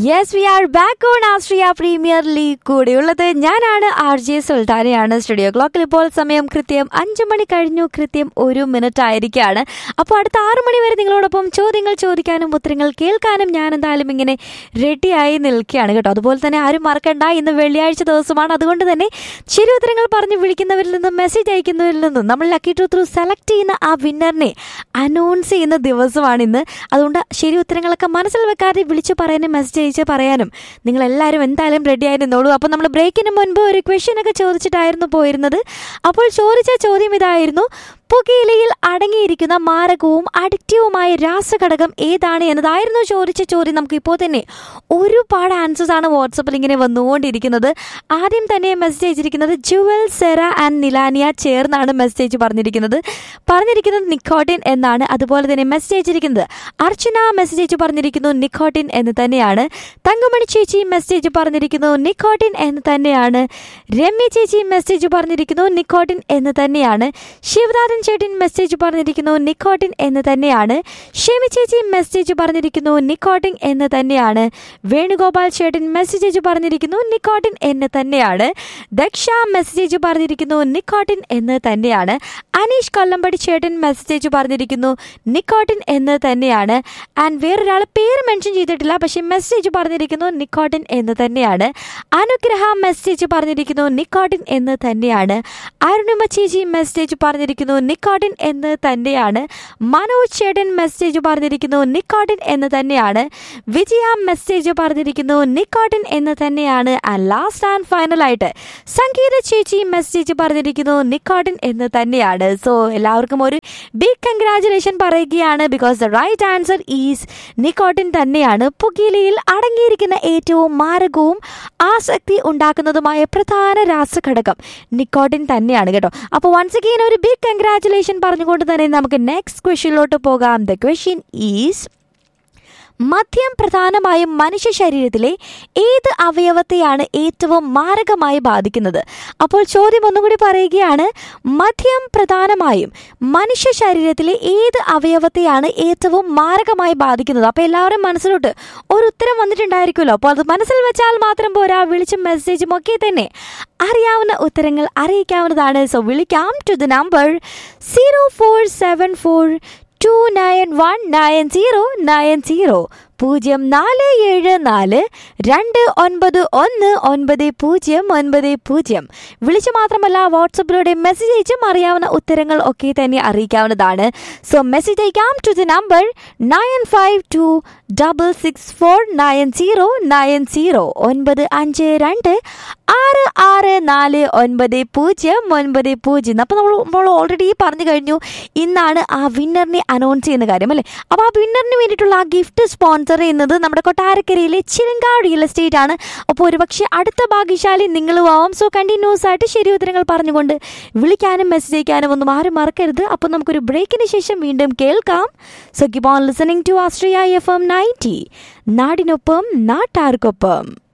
yes we are back on Astria premier league കൂടെയുള്ളത് ഞാനാണ് R J സുൽത്താനയാണ് studio ക്ലോക്കിൽ ഇപ്പോൾ സമയം കൃത്യം അഞ്ചു മണി കഴിഞ്ഞു കൃത്യം ഒരു മിനിറ്റ് ആയിരിക്കുകയാണ് അപ്പോൾ അടുത്ത ആറു മണി വരെ നിങ്ങളോടൊപ്പം ചോദ്യങ്ങൾ ചോദിക്കാനും ഉത്തരങ്ങൾ കേൾക്കാനും ഞാൻ എന്തായാലും ഇങ്ങനെ റെഡിയായി നിൽക്കുകയാണ് കേട്ടോ അതുപോലെ തന്നെ ആരും മറക്കണ്ട ഇന്ന് വെള്ളിയാഴ്ച ദിവസമാണ് അതുകൊണ്ട് തന്നെ ശരി ഉത്തരങ്ങൾ പറഞ്ഞ് വിളിക്കുന്നവരിൽ നിന്നും മെസ്സേജ് അയക്കുന്നവരിൽ നിന്നും നമ്മൾ ലക്കി ടു ത്രൂ സെലക്ട് ചെയ്യുന്ന ആ വിന്നറിനെ അനൗൺസ് ചെയ്യുന്ന ദിവസമാണ് ഇന്ന് അതുകൊണ്ട് ശരി ഉത്തരങ്ങളൊക്കെ മനസ്സിൽ വെക്കാതെ വിളിച്ചു പറയാനും മെസ്സേജ് അയച്ച് പറയാനും നിങ്ങൾ എല്ലാവരും എന്തായാലും റെഡി ആയിരുന്നോളൂ അപ്പോൾ നമ്മൾ ബ്രേക്കിന് മുൻപ് ഒരു ക്വസ്റ്റ്യൻ ഒക്കെ ചോദിച്ചിട്ടായിരുന്നു പോയിരുന്നത് അപ്പോൾ ചോദിച്ച ചോദ്യം ഇതായിരുന്നു പുകയിലയിൽ അടങ്ങിയിരിക്കുന്ന മാരകവും അഡിക്റ്റീവുമായ രാസഘടകം ഏതാണ് എന്നതായിരുന്നു ചോദിച്ച ചോദ്യം നമുക്ക് ഇപ്പോൾ തന്നെ ഒരുപാട് ആൻസേഴ്സ് ആണ് വാട്സപ്പിൽ ഇങ്ങനെ വന്നുകൊണ്ടിരിക്കുന്നത് ആദ്യം തന്നെ മെസ്സേജ് അയച്ചിരിക്കുന്നത് ജുവൽ സെറ ആൻഡ് നിലാനിയ ചേർന്നാണ് മെസ്സേജ് പറഞ്ഞിരിക്കുന്നത് പറഞ്ഞിരിക്കുന്നത് നിക്കോട്ടിൻ എന്നാണ് അതുപോലെ തന്നെ മെസ്സേജ് അയച്ചിരിക്കുന്നത് അർച്ചന മെസ്സേജ് അയച്ച് പറഞ്ഞിരിക്കുന്നു നിക്കോട്ടിൻ എന്ന് തന്നെയാണ് തങ്കമണി ചേച്ചി മെസ്സേജ് പറഞ്ഞിരിക്കുന്നു നിക്കോട്ടിൻ എന്ന് തന്നെയാണ് രമ്യ ചേച്ചി മെസ്സേജ് പറഞ്ഞിരിക്കുന്നു നിക്കോട്ടിൻ എന്ന് തന്നെയാണ് ശിവദാസൻ ചേട്ടൻ മെസ്സേജ് പറഞ്ഞിരിക്കുന്നു നിക്കോട്ടിൻ എന്ന് തന്നെയാണ് ഷെമി ചേച്ചി മെസ്സേജ് പറഞ്ഞിരിക്കുന്നു നിക്കോട്ടിൻ എന്ന് തന്നെയാണ് വേണുഗോപാൽ ചേട്ടൻ മെസ്സേജ് പറഞ്ഞിരിക്കുന്നു നിക്കോട്ടിൻ എന്ന് തന്നെയാണ് ദക്ഷ മെസ്സേജ് പറഞ്ഞിരിക്കുന്നു നിക്കോട്ടിൻ എന്ന് തന്നെയാണ് അനീഷ് കൊല്ലമ്പടി ചേട്ടൻ മെസ്സേജ് പറഞ്ഞിരിക്കുന്നു നിക്കോട്ടിൻ എന്ന് തന്നെയാണ് ആൻഡ് വേറൊരാൾ പേര് മെൻഷൻ ചെയ്തിട്ടില്ല പക്ഷെ മെസ്സേജ് പറഞ്ഞിരിക്കുന്നു നിക്കോട്ടിൻ എന്ന് തന്നെയാണ് അനുഗ്രഹ മെസ്സേജ് പറഞ്ഞിരിക്കുന്നു നിക്കോട്ടിൻ എന്ന് തന്നെയാണ് അരുണിമ ചേച്ചി മെസ്സേജ് പറഞ്ഞിരിക്കുന്നു നിക്കോട്ടിൻ എന്ന് തന്നെയാണ് മനോജ് ചേട്ടൻ മെസ്സേജ് പറഞ്ഞിരിക്കുന്നു നിക്കോട്ടിൻ എന്ന് തന്നെയാണ് വിജയ മെസ്സേജ് പറഞ്ഞിരിക്കുന്നു നിക്കോട്ടിൻ എന്ന് തന്നെയാണ് ആൻഡ് ലാസ്റ്റ് ആൻഡ് ഫൈനൽ ആയിട്ട് സംഗീത ചേച്ചി മെസ്സേജ് പറഞ്ഞിരിക്കുന്നു നിക്കോട്ടിൻ എന്ന് തന്നെയാണ് സോ എല്ലാവർക്കും ഒരു ബിഗ് കൺഗ്രാചുലേഷൻ പറയുകയാണ് because the right answer is nicotine തന്നെയാണ് പുകയിലയിൽ അടങ്ങിയിരിക്കുന്ന ഏറ്റവും മാരകവും ആസക്തി ഉണ്ടാക്കുന്നതുമായ പ്രധാന രാസഘടകം നിക്കോട്ടിൻ തന്നെയാണ് കേട്ടോ അപ്പോൾ വൺസ് അഗെയിൻ ഒരു ബിഗ് കൺഗ്രാചുലേഷൻ പറഞ്ഞുകൊണ്ട് തന്നെ നമുക്ക് നെക്സ്റ്റ് ക്വസ്റ്റ്യനിലോട്ട് പോകാം ദ ക്വസ്റ്റ്യൻ ഈസ് മദ്യം പ്രധാനമായും മനുഷ്യ ശരീരത്തിലെ ഏത് അവയവത്തെയാണ് ഏറ്റവും മാരകമായി ബാധിക്കുന്നത് അപ്പോൾ ചോദ്യം ഒന്നുകൂടി പറയുകയാണ് മദ്യം പ്രധാനമായും മനുഷ്യ ശരീരത്തിലെ ഏത് അവയവത്തെയാണ് ഏറ്റവും മാരകമായി ബാധിക്കുന്നത് അപ്പോൾ എല്ലാവരും മനസ്സിലോട്ട് ഒരു ഉത്തരം വന്നിട്ടുണ്ടായിരിക്കുമല്ലോ അപ്പോൾ അത് മനസ്സിൽ വെച്ചാൽ മാത്രം പോരാ വിളിച്ചും മെസ്സേജും ഒക്കെ തന്നെ അറിയാവുന്ന ഉത്തരങ്ങൾ അറിയിക്കാവുന്നതാണ് സോ വിളിക്കാം to the number zero four seven four two nine one nine zero nine zero പൂജ്യം നാല് ഏഴ് നാല് രണ്ട് ഒൻപത് ഒന്ന് ഒൻപത് പൂജ്യം ഒൻപത് പൂജ്യം വിളിച്ചു മാത്രമല്ല വാട്സപ്പിലൂടെ മെസ്സേജ് അയച്ചും അറിയാവുന്ന ഉത്തരങ്ങൾ ഒക്കെ തന്നെ അറിയിക്കാവുന്നതാണ് സോ മെസ്സേജ് അയക്കാം to the number nine five two double six four nine zero nine zero ഒൻപത് അഞ്ച് രണ്ട് ആറ് ആറ് നാല് ഒൻപത് പൂജ്യം ഒൻപത് പൂജ്യം അപ്പോൾ നമ്മൾ നമ്മൾ ഓൾറെഡി പറഞ്ഞു കഴിഞ്ഞു ഇന്നാണ് ആ വിന്നറിനെ അനൗൺസ് ചെയ്യുന്ന കാര്യം അല്ലേ അപ്പോൾ ആ വിന്നറിന് വേണ്ടിയിട്ടുള്ള ആ ഗിഫ്റ്റ് സ്പോൺസർ ചെയ്യുന്നത് നമ്മുടെ കൊട്ടാരക്കരയിലെ ചിരങ്കാട് റിയൽ എസ്റ്റേറ്റ് ആണ് അപ്പോൾ ഒരുപക്ഷെ അടുത്ത ഭാഗ്യശാലി നിങ്ങളും ആവാം സോ കണ്ടിന്യൂസ് ആയിട്ട് ശരി ഉത്തരങ്ങൾ പറഞ്ഞുകൊണ്ട് വിളിക്കാനും മെസ്സേജ് അയക്കാനും ഒന്നും ആരും മറക്കരുത് അപ്പോൾ നമുക്കൊരു ബ്രേക്കിന് ശേഷം വീണ്ടും കേൾക്കാം so keep on listening to Astria F M ninety നാടിനൊപ്പം നാട്ടാർക്കൊപ്പം